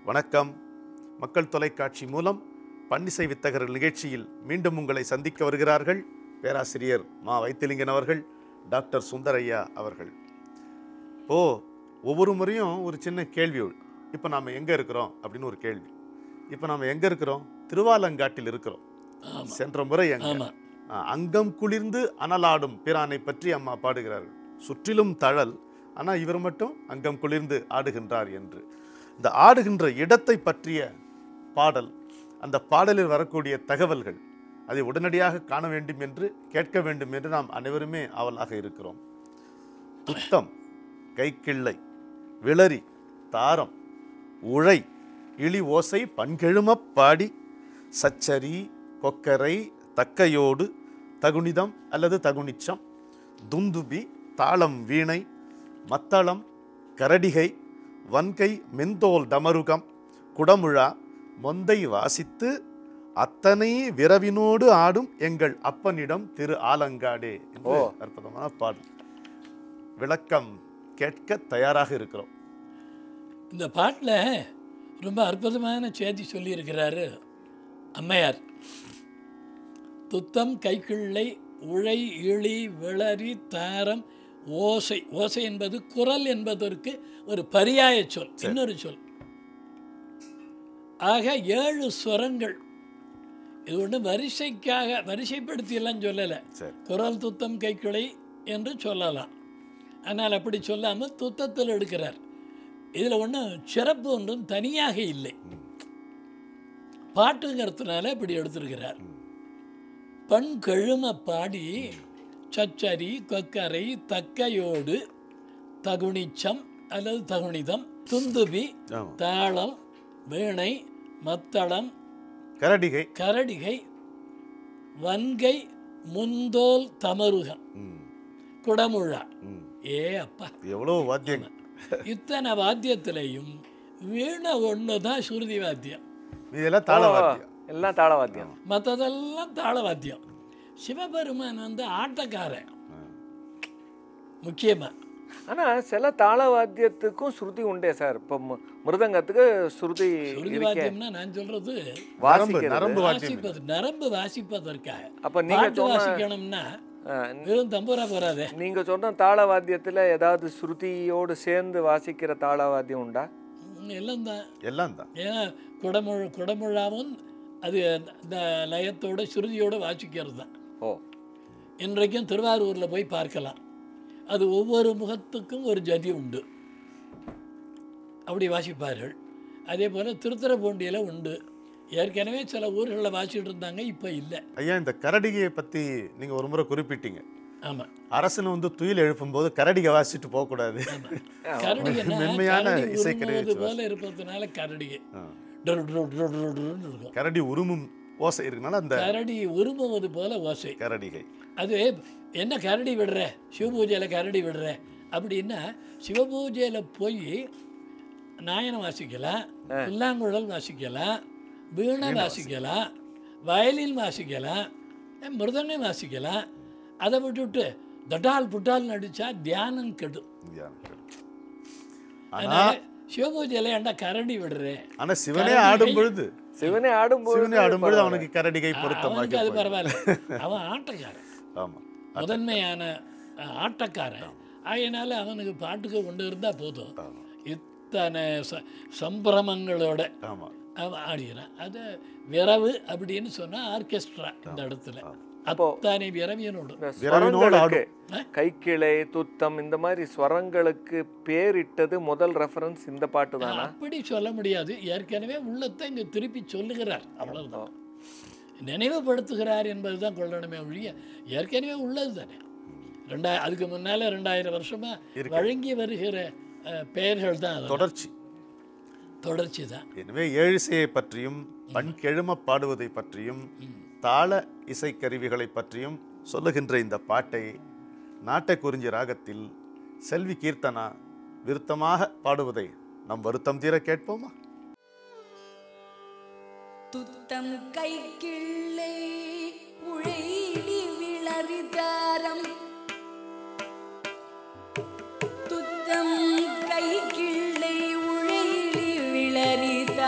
வணக்கம் மக்கள் தொலைக்காட்சி மூலம் பன்னிசை வித்தகர்கள் நிகழ்ச்சியில் மீண்டும் உங்களை சந்திக்க வருகிறார்கள் பேராசிரியர் மா வைத்திலிங்கன் அவர்கள் டாக்டர் சுந்தரையா அவர்கள் ஓ ஒவ்வொரு முறையும் ஒரு சின்ன கேள்வி இப்போ நாம் எங்கே இருக்கிறோம் அப்படின்னு ஒரு கேள்வி இப்போ நாம் எங்கே இருக்கிறோம் திருவாலங்காட்டில் இருக்கிறோம் ஆமா சென்ற முறை எங்க ஆமா ஆ, அங்கம் குளிர்ந்து அனலாடும் பிரானை பற்றி அம்மா பாடுகிறார்கள் சுற்றிலும் தழல் ஆனால் இவர் மட்டும் அங்கம் குளிர்ந்து ஆடுகின்றார் என்று இந்த ஆடுகின்ற இடத்தை பற்றிய பாடல் அந்த பாடலில் வரக்கூடிய தகவல்கள் அதை உடனடியாக காண வேண்டும் என்று கேட்க வேண்டும் என்று நாம் அனைவருமே ஆவலாக இருக்கிறோம் துத்தம் கைக்கிள்ளை விளரி தாரம் உழை இழி ஓசை பண்கெழுமப் பாடி சச்சரி கொக்கரை தக்கையோடு தகுனிதம் அல்லது தகுனிச்சம் துந்துபி தாளம் வீணை மத்தளம் கரடிகை வன்கை மெந்தோல் டமருகம் குடமுழா மொந்தை வாசித்து அத்தனை விரவினோடு ஆடும் எங்கள் அப்பனிடம் திரு ஆலங்காடே என்று அற்புதமான பாடல் விளக்கம் கேட்க தயாராக இருக்கிறோம் இந்த பாட்டில் ரொம்ப அற்புதமான செய்தி சொல்லியிருக்கிறாரு அம்மையார் துத்தம் கைக்கிள்ளை உழை இழி விளரி தாரம் ஓசை ஓசை என்பது குரல் என்பதற்கு ஒரு பரியாய சொல் இன்னொரு சொல் ஆக ஏழு ஸ்வரங்கள் இது ஒன்று வரிசைக்காக வரிசைப்படுத்தி எல்லாம் சொல்லலை சரி குரல் துத்தம் கைக்கிளை என்று சொல்லலாம் ஆனால் அப்படி சொல்லாமல் துத்தத்தில் எடுக்கிறார் இதில் ஒன்றும் சிறப்பு ஒன்றும் தனியாக இல்லை பாட்டுங்கிறதுனால இப்படி எடுத்திருக்கிறார் பண் கழும பாடி சச்சரி கொக்கரை தக்கையோடு தகுனிச்சம் அல்லது தகுனிதம் துந்துபி ஆமாம் தாளம் வீணை மத்தளம் கரடிகை கரடிகை வன்கை முந்தோல் தமருகம் ம், குடமுழா ம். ஏ அப்பா எவ்வளோ வாத்தியங்கள் இத்தனை வாத்தியத்திலையும் வீணை ஒன்று தான் சுருதி வாத்தியம் இதெல்லாம் தாள வாத்தியம் எல்லாம் தாளவாத்தியம் மற்றதெல்லாம் தாள வாத்தியம் சிவபெருமான் வந்து ஆட்டக்காரன் முக்கியமாக ஆனா சில தாளவாத்தியத்துக்கும் ஸ்ருதி உண்டே சார் இப்போ மு- மிருதங்கத்துக்கு ஸ்ருதி சுருதி இருக்கே வாத்தியம்னா நான் சொல்றது நரம்பு வாசிக்கிறது நரம்பு வாத்தியம் வாசிப்பது நரம்பு வாசிப்பதற்காக அப்ப நீங்க பாட்டு சொன்ன வாசிக்கணும்னா ஆ, வெறும் தம்பூரா போறாதே நீங்க சொன்ன தாளவாத்தியத்துல ஏதாவது ஸ்ருதியோடு சேர்ந்து வாசிக்கிற தாளவாத்தியம் உண்டா ம், எல்லாம் தான் எல்லாம் தான் ஏன்னா குடமுழ குடமுழாவும் அது இந்த லயத்தோட சுருதியோட வாசிக்கிறது தான் ஓ இன்றைக்கும் திருவாரூரில் போய் பார்க்கலாம் அது ஒவ்வொரு முகத்துக்கும் ஒரு ஜதி உண்டு அப்படி வாசிப்பார்கள் அதே போல் திருத்துறைப்பூண்டியில் உண்டு ஏற்கனவே சில ஊர்களில் வாசிட்டு இருந்தாங்க இப்போ இல்லை ஐயா இந்த கரடிகையை பற்றி நீங்கள் ஒரு முறை குறிப்பிட்டீங்க ஆமாம் அரசனை வந்து துயில் எழுப்பும்போது கரடிகை வாசிட்டு போகக்கூடாது கரடிகைன்னா மென்மையான கரடி இசைக்கருவி உருமுவது வச்சு போல இருப்பதுனால கரடிகை ஆ. டொல் டொல் டொல் டொல் டொல்னு இருக்கும் கரடி உருமும் ஓசை இருக்கனால அந்த கரடி உருமுவது போல ஓசை கரடிகை அது என்ன கரடி விடுற சிவபூஜையில் கரடி விடுற அப்படின்னா சிவபூஜையில் போய் நாயனம் வாசிக்கலாம் புல்லாங்குழல் வாசிக்கலாம் வீணை வாசிக்கலாம் வயலின் வாசிக்கலாம் அஹ் மிருதங்கம் வாசிக்கலாம் அதை விட்டுவிட்டு தட்டால் புட்டால் நடித்தா தியானம் கெடும் தியானம். ஆனா அதனால சிவபூஜையில் ஏன்டா கரடி விடுற ஆனா சிவனே ஆடும் பொழுது சிவனே ஆடும்போது சிவனே ஆடும் பொழுது அவனுக்கு கரடிகை பொருத்தமாக அவனுக்கு அது பரவாயில்ல அவன் ஆட்டக்காரன் ஆமா முதன்மையான அஹ், ஆட்டக்காரன் அதனால அவனுக்கு பாட்டுக்கு கொண்டு இருந்தால் போதும் இத்தனை ச சம்பிரமங்களோட ஆமா அவன் ஆடுகிறான் அது விரவு அப்படின்னு சொன்னால் ஆர்கெஸ்ட்ரா இந்த இடத்துல அத்தனை விரவியனோடு இந்த விரவினோடு ஸ்வரங்களுக்கு கைக்கிளை துத்தம் இந்த மாதிரி ஸ்வரங்களுக்கு பேரிட்டது முதல் ரெஃபரன்ஸ் இந்த பாட்டு தானா அப்படி சொல்ல முடியாது ஏற்கனவே உள்ளத்தை இங்கே திருப்பி சொல்லுகிறார் அவ்வளவுதான் நினைவுபடுத்துகிறார் என்பதுதான் கொள்ளணுமே ஒழிய ஏற்கனவே உள்ளது தானே ரெண்டா அதுக்கு முன்னால ரெண்டாயிரம் வருஷமா வழங்கி வருகிற அஹ், பெயர்கள் தான் அதெல்லாம். தொடர்ச்சி தொடர்ச்சி தான் எனவே ஏழிசையை பற்றியும் பண்கெழும பாடுவதை பற்றியும் தாள இசைக்கருவிகளை பற்றியும் சொல்லுகின்ற இந்த பாட்டை நாட்டை குறிஞ்சி ராகத்தில் செல்வி கீர்த்தனா விருத்தமாக பாடுவதை நம் வருத்தம் தீர கேட்போமா துத்தம் கைக்கிள்ளை உழைலி விளரிதாரம் துத்தம் கைக்கிள்ளை உழைலி விளரிதாரம்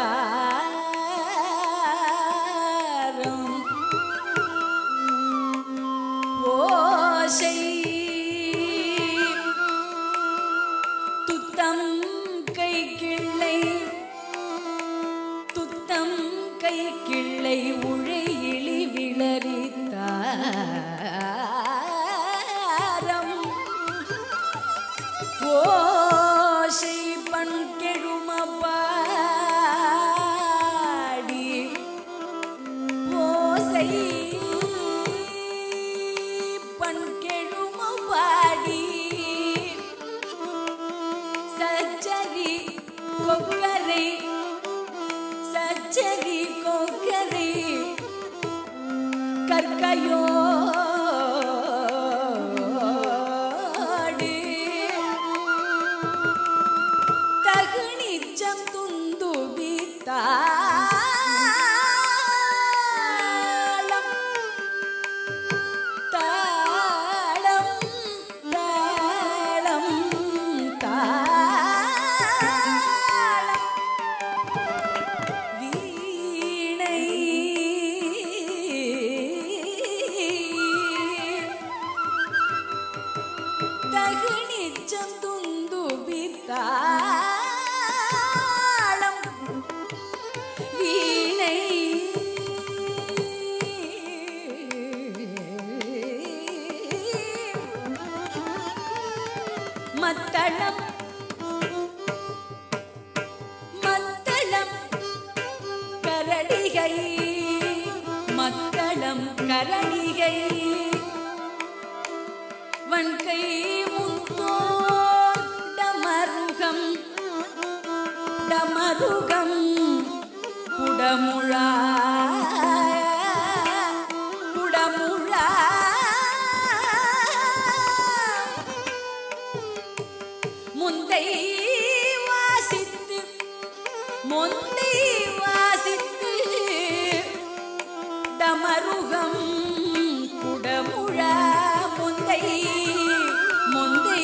கொக்கரை சச்சரி கொக்கரை கற்கையோடு தகுனிச்சம் துந்துபித்தாளம் தாளம் தாளம் தாளம் வீணை தகுனிச்சம் துந்துபித்தாளம் வீணை மத்தளம் மத்தளம் கரடிகை மத்தளம் கரடிகை வன்கை முத்தோ டமருகம் டமருகம் குடமுழா குடமுழா முந்தை வாசித்து முந்தை வாசித்து டமருகம் குடமுழ முந்தை முந்தை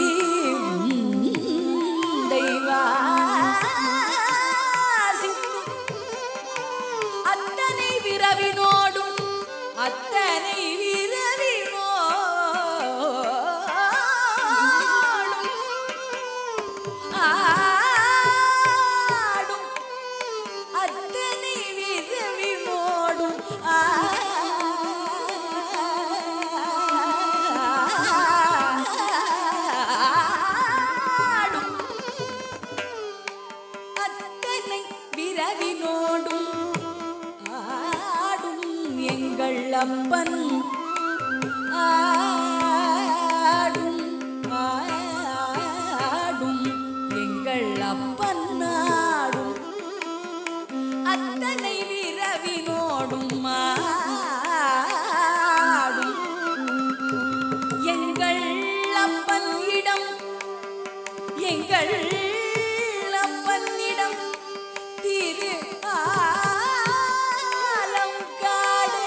முந்தை வாசித்து அத்தனை விரவினோடும் அத்தனை விரவினோடும் ஆடும் அத்தனை விரவினோடும் ஆடும் அத்தனை விரவினோடும் ஆடும் எங்கள் அப்பன் ஆடும் ஆடும் எங்கள் அப்பன் ஆடும் அத்தனை விரவினோடும் ஆடும் எங்கள் அப்பன் இடம் எங்கள் அப்பனிடம் திரு ஆலங்காடே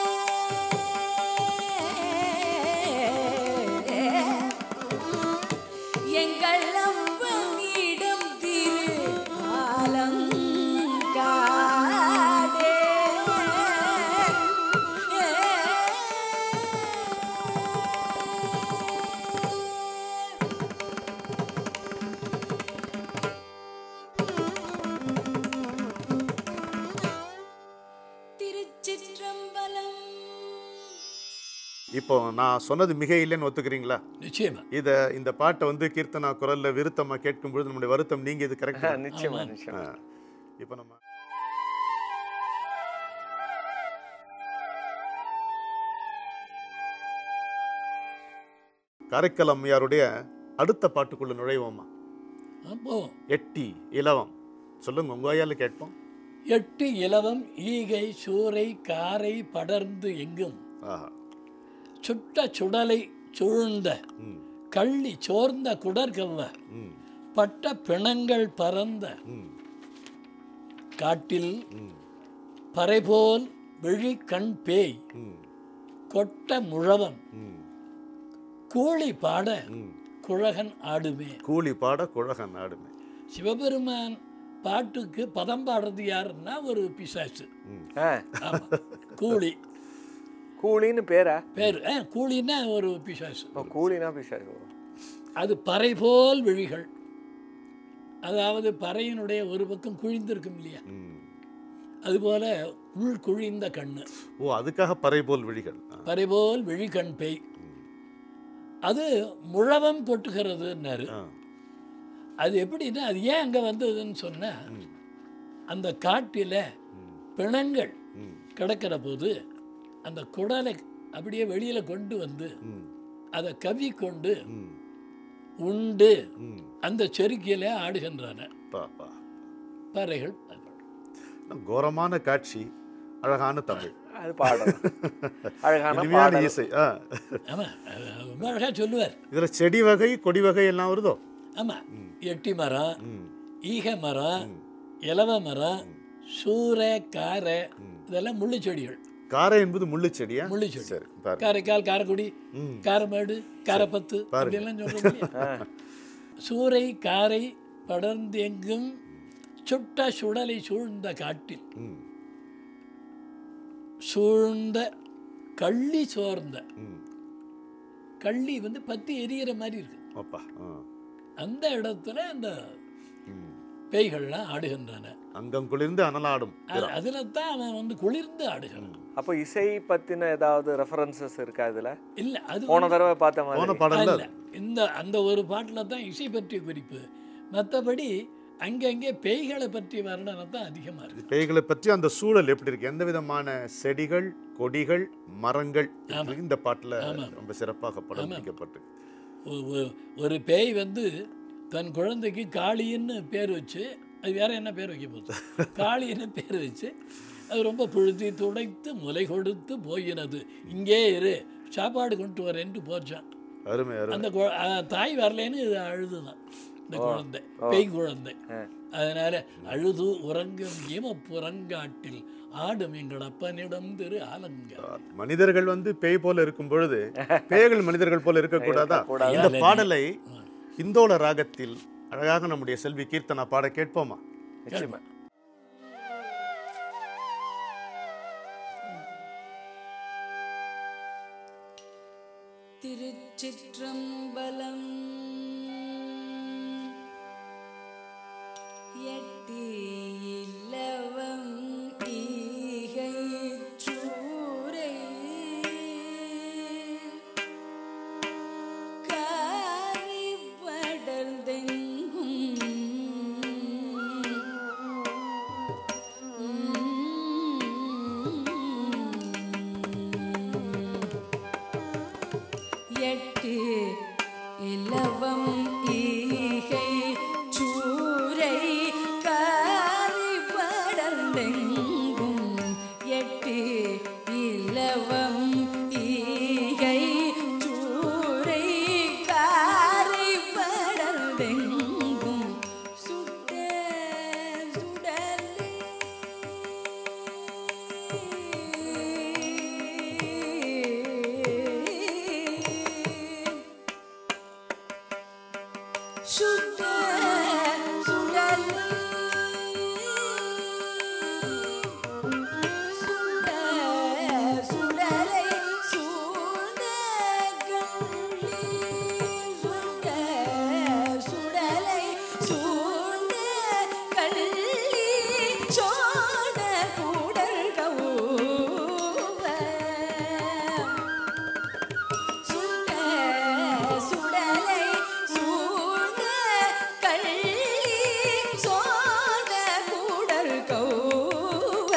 எங்கள் அப்பனிடம் திரு ஆலங்காடே திருச்சிற்றம்பலம் இப்போ நான் சொன்னது மிக இல்லைன்னு ஒத்துக்கிறீங்களா நிச்சயமா இத இந்த பாட்டை வந்து கீர்த்தனா குரல்ல விருத்தமா கேட்கும் பொழுது நம்முடைய வருத்தம் நீங்க இது கரெக்ட் நிச்சயமா நிச்சயமா இப்போ நம்ம காரைக்கால் அம்மையாருடைய அடுத்த பாட்டுக்குள்ள நுழைவோமா அப்போ எட்டி இலவம் சொல்லுங்க உங்க வாயால கேட்போம் எட்டு இலவம் ஈகை சூறை காரை படர்ந்து எங்கும் ஆஹா சுட்ட சுடலை சூழ்ந்த ம் கள்ளி சோர்ந்த குடர்கவ்வ ம் பட்ட பிணங்கள் பறந்த ம் காட்டில் ம் பறைபோல் விழி கண் பேய் ம் கொட்ட முழவன் ம் கூலி பாட ம் குழகன் ஆடுமே கூலி பாட குழகன் ஆடுமே சிவபெருமான் பாட்டுக்கு பதம் பாடுறது யாருன்னா ஒரு பிசாசு ஆ ஆமா கூலி கூலின்னு பேரா பேர் ஆ கூலின்னா ஒரு பிசாசு இப்போ கூலினா பிசாசு அது பறை போல் விழிகள் அதாவது பறையினுடைய ஒரு பக்கம் குழிந்திருக்கும் இல்லையா ம் அதுபோல உள் குழிந்த கண்ணு ஓ அதுக்காக பறை போல் விழிகள் ஆ. பறை போல் விழி கண் பேய் அது முழவம் கொட்டுகிறதுன்னாரு ஆ. அது எப்படின்னா அது ஏன் அங்கே வந்ததுன்னு சொன்னா ம். அந்த காட்டில் ம். பிணங்கள் ம். கிடக்கிற போது அந்த குடலை அப்படியே வெளியில் கொண்டு வந்து ம். அதை கவி கொண்டு ம். உண்டு ம். அந்த செருக்கியில ஆடுகின்றன பா பா பறைகள் கோரமான காட்சி அழகான தமிழ் அது பாடணும் அழகான இனிமையான பாடல் இசை ஆ ஆமாம் ரொம்ப அழகாக சொல்லுவார் இதுல செடி வகை கொடி வகை எல்லாம் வருதோ ஆமாம் எட்டி மரம் ம் ஈக மரம் இலவ மரம் சூரை காரை இதெல்லாம் முள்ளு செடிகள் காரை என்பது முள்ளு செடியா முள்ளு செடி சரி பாருங்க காரைக்கால் காரைக்குடி ம். காரமேடு காரப்பத்து அப்படியெல்லாம் சொல்கிறோம் இல்லையா சூறை காரை படர்ந்தெங்கும் சுட்ட சுடலை சூழ்ந்த காட்டில் ம் சூழ்ந்த கள்ளி சோர்ந்த ம் கள்ளி வந்து பத்தி எரியிற மாதிரி இருக்கு அப்பா ஆ அந்த இடத்துல அந்த ம் பேய்கள்லாம் ஆடுகின்றன அங்கம் குளிர்ந்து அனலாடும் அது- அதுல தான் அவன் வந்து குளிர்ந்து ஆடுகிறான் அப்போ இசை பத்தின ஏதாவது ரெஃபரன்சஸ் இருக்கா இதுல இல்ல அது போன தடவை பார்த்த போன மாதிரி பாடல்ல இல்ல இந்த அந்த ஒரு பாட்டில் தான் இசை பற்றிய குறிப்பு மற்றபடி அங்கங்கே பேய்களை பற்றி வர்ணனை தான் அதிகமாக இருக்கு பேய்களை பற்றி அந்த சூழல் எப்படி இருக்கு எந்த விதமான செடிகள் கொடிகள் மரங்கள் என்று இந்த பாட்டுல ரொம்ப சிறப்பாக படம் பிடிக்கப்பட்டு ஒ- ஒ- ஒரு பேய் வந்து தன் குழந்தைக்கு காளின்னு பேர் வச்சு அது வேற என்ன பேர் வைக்க போகுது காளின்னு பேர் வச்சு அது ரொம்ப புழுதி துடைத்து முலை கொடுத்து போயினது இங்கே இரு சாப்பாடு கொண்டு வரேன்ட்டு போச்சான் அருமை அருமை அந்த கு- அஹ் தாய் வரலேன்னு இது அழுதுதான் இந்த குழந்தை பேய் குழந்தை அதனால அழுது உறங்கும் இம புறங்காட்டில் ஆடும் எங்கள் அப்பனிடம் திரு ஆலங்க மனிதர்கள் வந்து பேய் போல இருக்கும் பொழுது பேய்கள் மனிதர்கள் போல இருக்கக்கூடாதா இந்த பாடலை இந்தோள ராகத்தில் அழகாக நம்முடைய செல்வி கீர்த்தனா பாட கேட்போமா நிச்சயமா திருச்சிற்றம்பலம் எட்டி இல்லவம் ஈகை சூரை காரி படர்ந்தெங்கும் எட்டு இலவம் ஈகை சூரை காரி படர்ந்தெங்கும் எட்டு இலவம் ஈகை சூரை காரி படர்ந்தெங்கும் சுட்ட சுடலே சுட்ட சுடலே சுட சுடலை சூழ்ந்த கள்ளி சுட சுடலை சூழ்ந்த கள்ளி சோட கூடல் கவுவ சுட சுடலை சூழ்ந்த கள்ளி சோட கூடல் கௌவ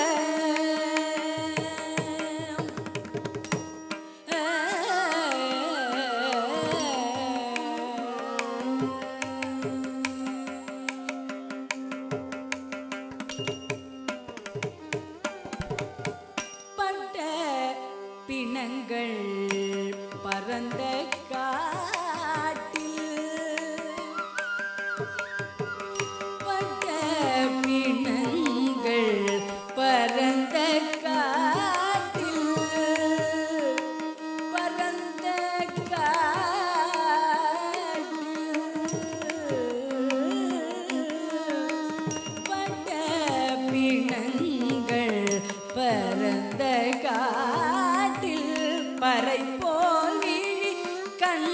பட்ட பிணங்கள் பரந்த காட்டில் பட்ட பிணங்கள் பரந்த காட்டில் பரந்த காட்டில் பட்ட பிணங்கள் பரந்த காட்டில் பறை போல் விழி கண்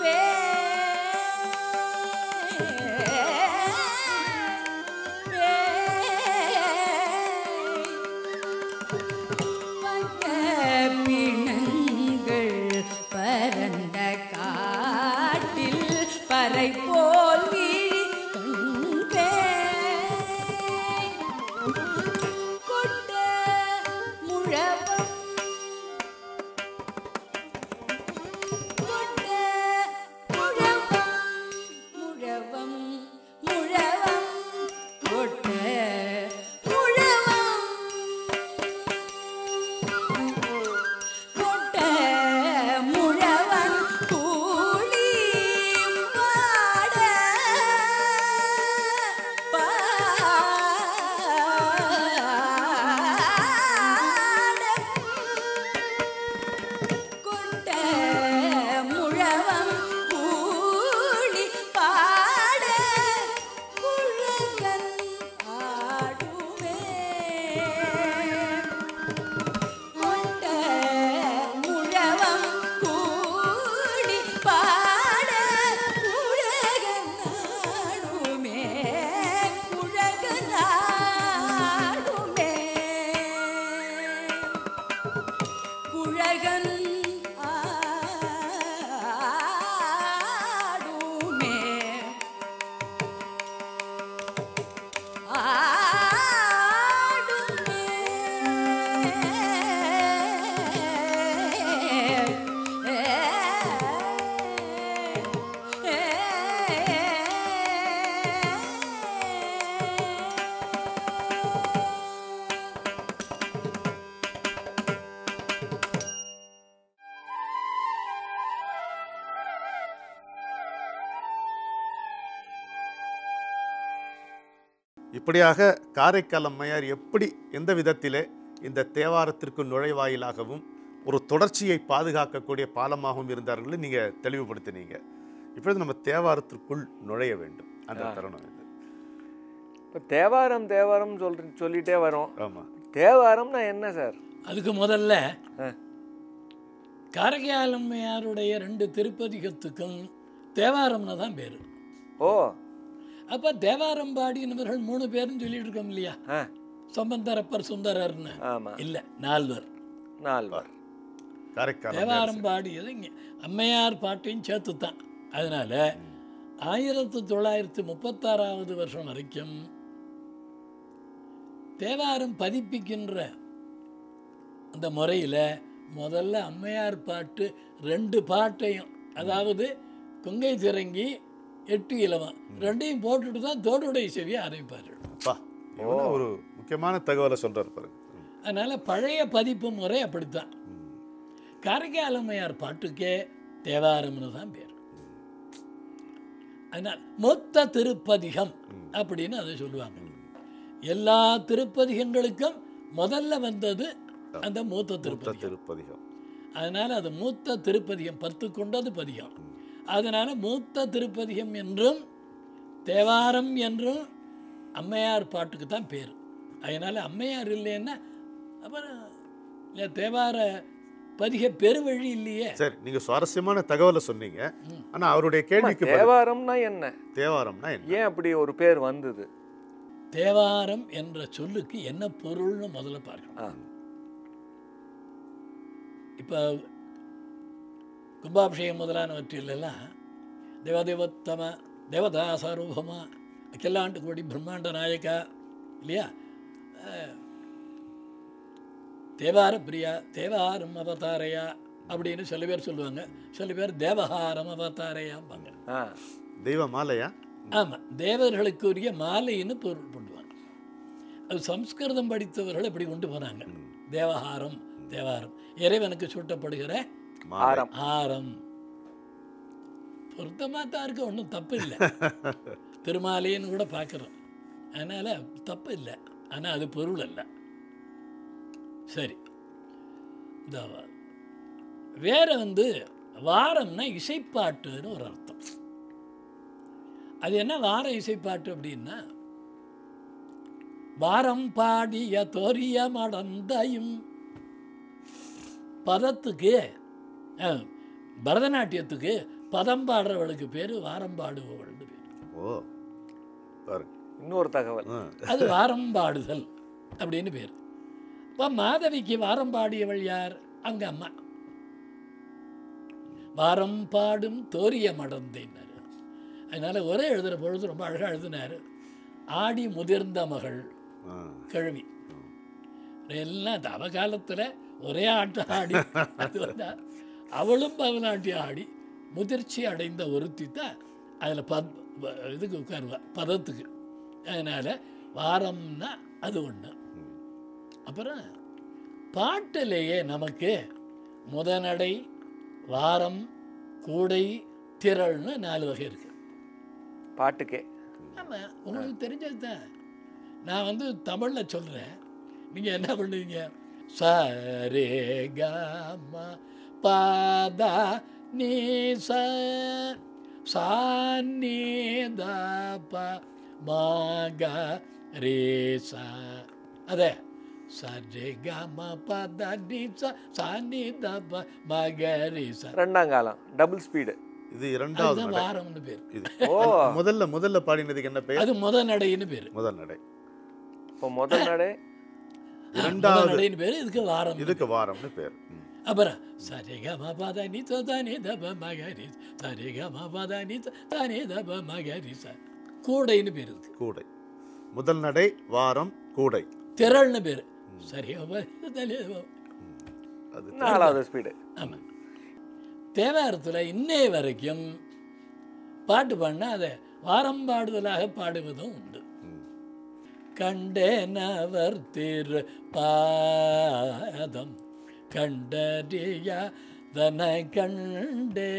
பிணங்கள் பரந்த காட்டில் பறை போல் விழி கண்பே கொண்ட முழவம் இப்படியாக காரைக்கால் அம்மையார் எப்படி எந்த விதத்திலே இந்த தேவாரத்திற்கு நுழைவாயிலாகவும் ஒரு தொடர்ச்சியை பாதுகாக்கக்கூடிய பாலமாகவும் இருந்தார்கள் நீங்க தெளிவுபடுத்தினீங்க இப்பொழுது நம்ம தேவாரத்திற்குள் நுழைய வேண்டும் அந்த தருணம் இது இப்போ தேவாரம் தேவாரம் சொல்ற சொல்லிட்டே வரோம் ஆமா தேவாரம்னா என்ன சார் அதுக்கு முதல்ல ஆ. காரைக்காலம்மையாருடைய ரெண்டு திருப்பதிகத்துக்கும் தேவாரம்னு தான் பேர் ஓ அப்போ தேவாரம் பாடினவர்கள் மூணு பேரும் சொல்லிட்டு இருக்கோம் இல்லையா ஆ சம்பந்தரப்பர் சுந்தரர்னு ஆமா இல்லை நால்வர் நால்வர் காரைக்கால் தேவாரம் பாடியது இங்கே அம்மையார் பாட்டையும் சேர்த்து தான் அதனால ஆயிரத்தி தொள்ளாயிரத்தி முப்பத்தாறாவது வருஷம் வரைக்கும் தேவாரம் பதிப்பிக்கின்ற அந்த முறையில் முதல்ல அம்மையார் பாட்டு ரெண்டு பாட்டையும் அதாவது கொங்கை திரங்கி எட்டு இலவம் ரெண்டையும் போட்டுட்டு தான் தோடுடைய செவியை ஆரம்பிப்பார்கள் அப்பா எவ்வளோ ஒரு முக்கியமான தகவலை சொல்றாரு பாருங்க ம். அதனால் பழைய பதிப்பு முறை அப்படித்தான் காரைக்கால் அம்மையார் பாட்டுக்கே தேவாரம்னு தான் பேர் அதனால் மொத்த திருப்பதிகம் அப்படின்னு அதை சொல்லுவாங்க எல்லா திருப்பதிகங்களுக்கும் முதல்ல வந்தது அந்த மூத்த மூத்த திருப்பதிகம் திருப்பதிகம் அதனால் அது மூத்த திருப்பதிகம் பத்து கொண்டது பதிகம் அதனால் மூத்த திருப்பதிகம் என்றும் தேவாரம் என்றும் அம்மையார் பாட்டுக்கு தான் பேர் அதனால் அம்மையார் இல்லைன்னா அப்புறம் இல்ல, தேவார பதிக பெருவழி இல்லையே சரி நீங்க சுவாரஸ்யமான தகவலை சொன்னீங்க ஆனா அவருடைய கேள்விக்கு பதில் தேவாரம்னா என்ன தேவாரம்னா என்ன ஏன் அப்படி ஒரு பேர் வந்தது தேவாரம் என்ற சொல்லுக்கு என்ன பொருள்னு முதல்ல பார்க்கணும் ஆ இப்போ கும்பாபிஷேகம் முதலானவற்றிலெல்லாம் தேவதேவத்தம தேவதா சாரூபமா அகிலாண்டு கோடி பிரம்மாண்ட நாயக்கா இல்லையா அஹ், தேவார பிரியா தேவாரம் அவதாரையா அப்படின்னு சில பேர் சொல்லுவாங்க சில பேர் தேவஹாரம் அவதாரையாம்பாங்க ஆ தெய்வ மாலையா ஆமாம் தேவர்களுக்குரிய மாலைன்னு பொருள் பண்ணுவாங்க அது சம்ஸ்கிருதம் படித்தவர்கள் இப்படி கொண்டு போனாங்க தேவஹாரம் தேவாரம் இறைவனுக்கு சூட்டப்படுகிற மாலை ஆரம் ஆரம் பொருத்தமாக தான் இருக்கு ஒன்றும் தப்பு இல்லை திருமாலைன்னு கூட பார்க்குறோம் அதனால் தப்பு இல்லை ஆனால் அது பொருள் அல்ல சரி இந்த வேற வந்து வாரம்னா இசைப்பாட்டுன்னு ஒரு அர்த்தம் அது என்ன வார இசைப்பாட்டு அப்படின்னா வாரம் பாடிய தோரிய மடந்தையும் பதத்துக்கு அஹ், பரதநாட்டியத்துக்கு பதம் பாடுறவளுக்கு பேர் வாரம் பாடுபவள்னு பேர் ஓ பாருங்க இன்னொரு தகவல் ஆ, அது வாரம் பாடுதல் அப்படின்னு பேர் இப்போ மாதவிக்கு வாரம் பாடியவள் யார் அவங்க அம்மா வாரம் பாடும் தோரிய மடந்தைன்னாரு அதனால ஒரே எழுதுகிற பொழுது ரொம்ப அழகாக எழுதினார் ஆடி முதிர்ந்த மகள் ஆ. கிழவி எல்லாம் தவ காலத்தில் ஒரே ஆட்டம் ஆடி அது வந்தா அவளும் பவநாட்டியம் ஆடி முதிர்ச்சி அடைந்த ஒருத்தி தான் அதில் பத் வ- இதுக்கு உட்காருவா பதத்துக்கு அதனால் வாரம்னா அது ஒன்று அப்புறம் பாட்டிலேயே நமக்கு முதநடை வாரம் கூடை திரள்னு நாலு வகை இருக்குது பாட்டுக்கே ஆமாம் உங்களுக்கு தெரிஞ்சது தான் நான் வந்து தமிழில் சொல்கிறேன் நீங்கள் என்ன பண்ணுவீங்க ச ரே க ம பாதா நீ ச சா நீ த ப மா க ரே ச அதே ச ரே க ம பத நீ ச சா நீ த ப ம க ரே ச ரெண்டாம் காலம் டபுள் ஸ்பீடு இது இரண்டாவது அதுதான் நடை வாரம்னு பேர் இது ஓ முதல்ல முதல்ல பாடினதுக்கு என்ன பெயர் அது முத நடைன்னு பேர் முதல் நடை இப்போ முதல் நடை இரண்டாவது நடைன்னு பேர் இதுக்கு வாரம் இதுக்கு வாரம்னு பேர் ம். அப்புறம் சரிக மபத நீ தானே தப மகரி சரிக மபத நீ தானே தப மகரி ச கூடைன்னு பேர் இருக்கு கூடை முதல் நடை வாரம் கூடை திரள்னு பேர் சரி அது நாலாவது ஸ்பீடு ஆமாம் தேவாரத்தில் இன்னைய வரைக்கும் பாட்டு பாடினா அதை வாரம் பாடுதலாக பாடுவதும் உண்டு கண்டேனவர் திரு பாதம் கண்டறியா தன கண்டே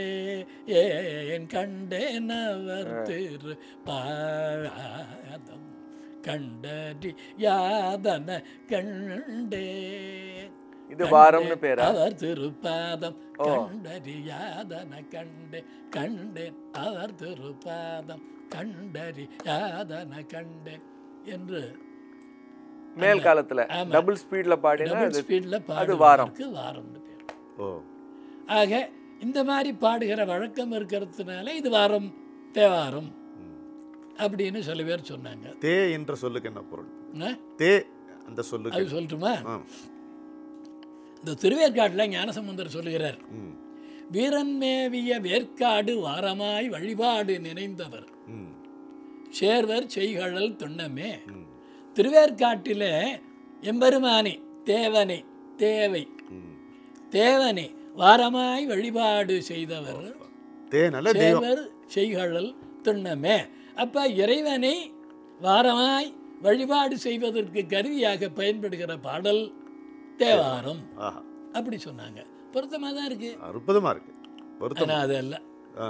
ஏன் கண்டேனவர் திரு பாதம் கண்டறி யாதன கண்டே இது வாரம்னு பேரா அவர் திருப்பாதம் கண்டறியாதன கண்டே கண்டேன் அவர் திருப்பாதம் கண்டறியாதன கண்டேன் என்று மேல் காலத்துல ஆமா. டபுள் ஸ்பீட்ல பாடினா டபுள் அது ஸ்பீடில் அது வாரம். பாடுவதற்கு வாரம்னு பேர் ஓ ஆக இந்த மாதிரி பாடுகிற வழக்கம் இருக்கிறதுனால இது வாரம் தேவாரம் அப்படின்னு சில பேர் சொன்னாங்க தே என்ற சொல்லுக்கு என்ன பொருள் என்ன? தே அந்த சொல்லுக்கு அது சொல்லட்டுமா ஆ. இந்த திருவேற்காட்டில் ஞானசமுந்தர் சொல்லுகிறார் ம் வீரன் மேவிய வேற்காடு வாரமாய் வழிபாடு நினைந்தவர் ம் சேர்வர் செய்கழல் துண்ணமே ம் திருவேற்காட்டிலே எம்பெருமானி தேவனை தேவை ம் தேவனை வாரமாய் வழிபாடு செய்தவர் தே நல்ல தெய்வம் சேர்வர் செய்கழல் துண்ணமே அப்ப இறைவனை வாரமாய் வழிபாடு செய்வதற்கு கருவியாக பயன்படுகிற பாடல் தேவாரம் ஆஹா அப்படி சொன்னாங்க பொருத்தமாக தான் இருக்கு அற்புதமா இருக்கு பொருத்தம் ஆனால் அதல்ல ஆ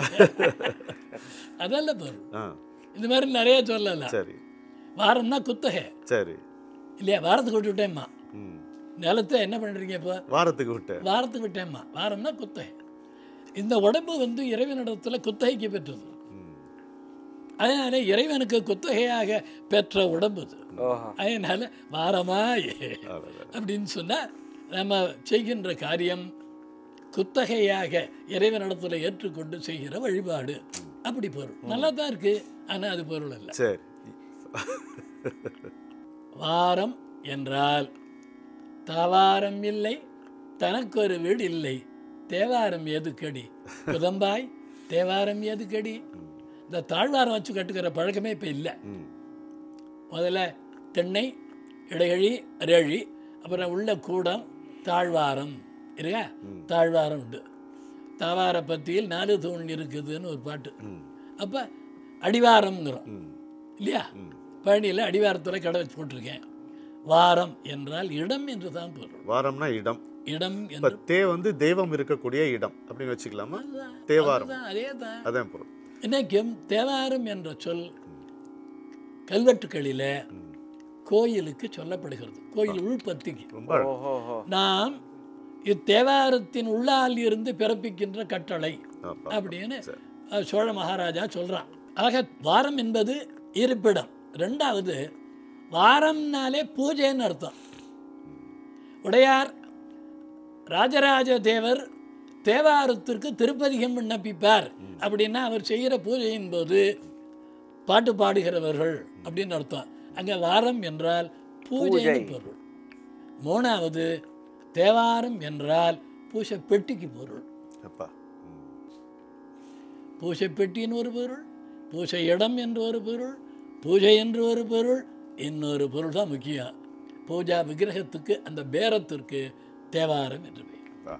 அதல்ல பொருள் ஆ இந்த மாதிரி நிறைய சொல்லலாம் சரி வாரம்னா குத்தகை சரி இல்லையா வாரத்துக்கு விட்டு விட்டேம்மா ம் நிலத்தை என்ன பண்ணுறீங்க இப்போ வாரத்துக்கு விட்டு வாரத்துக்கு விட்டேம்மா வாரம்னா குத்தகை இந்த உடம்பு வந்து இறைவனிடத்தில் குத்தகைக்கு பெற்றது ம் அதனால இறைவனுக்கு குத்தகையாக பெற்ற உடம்பு இது ஓஹோ அதனால வாரமாய் அவ்வளவுதான். அப்படின்னு சொன்னால் நம்ம செய்கின்ற காரியம் குத்தகையாக இறைவனிடத்தில் ஏற்றுக்கொண்டு செய்கிற வழிபாடு அப்படி பொருள் நல்லா தான் இருக்கு ஆனால் அது பொருள் அல்ல சரி வாரம் என்றால் தாவாரம் இல்லை தனக்கொரு வீடு இல்லை தேவாரம் எதுக்கடி புதம்பாய் தேவாரம் எதுக்கடி இந்த தாழ்வாரம் வச்சு கட்டுக்கிற பழக்கமே இப்போ இல்லை ம் முதல்ல தென்னை இடையழி ரழி அப்புறம் உள்ள கூடம் தாழ்வாரம் இருக்கா தாழ்வாரம் உண்டு தாவார பத்தியில் நாலு தூண் இருக்குதுன்னு ஒரு பாட்டு ம் அப்போ அடிவாரம்ங்கிறோம் ம் இல்லையா பழனியில் அடிவாரத்தில் கடை வச்சு போட்டிருக்கேன் வாரம் என்றால் இடம் என்று தான் பொருள் வாரம்னா இடம் இடம் இப்ப என்று தே வந்து தெய்வம் இருக்கக்கூடிய இடம் அப்படின்னு வச்சுக்கலாமா தேவாரம் அதே தான் அதான் பொருள் இன்னைக்கும் தேவாரம் என்ற சொல் கல்வெட்டுக்களில் கோயிலுக்கு சொல்லப்படுகிறது கோயில் உள்பத்திக்கு ரொம்ப ஓஹோஹோ நாம் இத்தேவாரத்தின் உள்ளால் இருந்து பிறப்பிக்கின்ற கட்டளை அப்பா. அப்படின்னு அஹ், சோழ மகாராஜா சொல்றான் ஆக வாரம் என்பது இருப்பிடம் ரெண்டாவது வாரம்னாலே பூஜைன்னு அர்த்தம் உடையார் ராஜராஜ தேவர் தேவாரத்திற்கு திருப்பதிகம் விண்ணப்பிப்பார் அப்படின்னா அவர் செய்கிற பூஜையின் போது பாட்டு பாடுகிறவர்கள் அப்படின்னு அர்த்தம் அங்கே வாரம் என்றால் பூஜைன்னு பொருள் மூணாவது தேவாரம் என்றால் பூசை பெட்டிக்கு பொருள் அப்பா ம். பூசை பெட்டின்னு ஒரு பொருள் பூசை இடம் என்று ஒரு பொருள் பூஜை என்று ஒரு பொருள் இன்னொரு பொருள் தான் முக்கியம் பூஜா விக்கிரகத்துக்கு அந்த பேரத்திற்கு தேவாரம் என்று பெயர் அப்பா.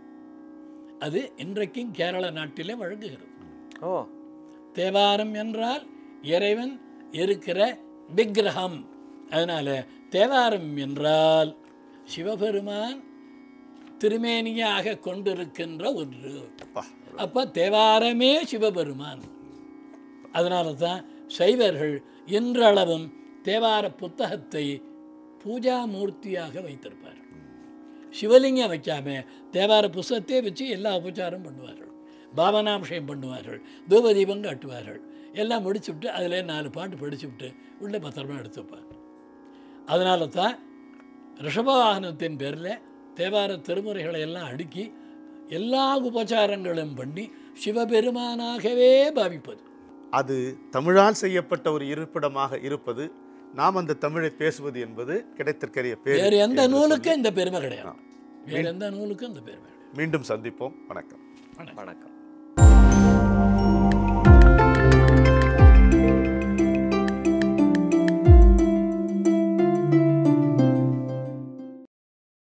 அது இன்றைக்கும் கேரள நாட்டிலே வழங்குகிறது ஓ தேவாரம் என்றால் இறைவன் இருக்கிற விக்கிரகம் அதனால தேவாரம் என்றால் சிவபெருமான் திருமேனியாக கொண்டிருக்கின்ற ஒன்று அப்பா அப்போ தேவாரமே சிவபெருமான் அதனால தான் சைவர்கள் இன்றளவும் தேவார புத்தகத்தை பூஜா மூர்த்தியாக வைத்திருப்பார் சிவலிங்கம் வைக்காம தேவார புஸ்தகத்தை வச்சு எல்லா உபச்சாரம் பண்ணுவார்கள் பாவனாபிஷேகம் பண்ணுவார்கள் தூபதீபம் காட்டுவார்கள் எல்லாம் முடிச்சுவிட்டு அதில் நாலு பாட்டு படிச்சுவிட்டு உள்ளே பத்திரமா எடுத்து வைப்பாங்க அதனால தான் ரிஷபவாகனத்தின் பேரில் தேவார திருமுறைகளை எல்லாம் அடுக்கி எல்லா உபச்சாரங்களும் பண்ணி சிவபெருமானாகவே பாவிப்பது அது தமிழால் செய்யப்பட்ட ஒரு இருப்பிடமாக இருப்பது நாம் அந்த தமிழை பேசுவது என்பது கிடைத்திருக்கிற பேர் வேறு எந்த என்று நூலுக்கும் இந்த பெருமை கிடையாது வேறு எந்த நூலுக்கும் இந்த பெருமை கிடையாது மீண்டும் சந்திப்போம் வணக்கம் வணக்கம் வணக்கம்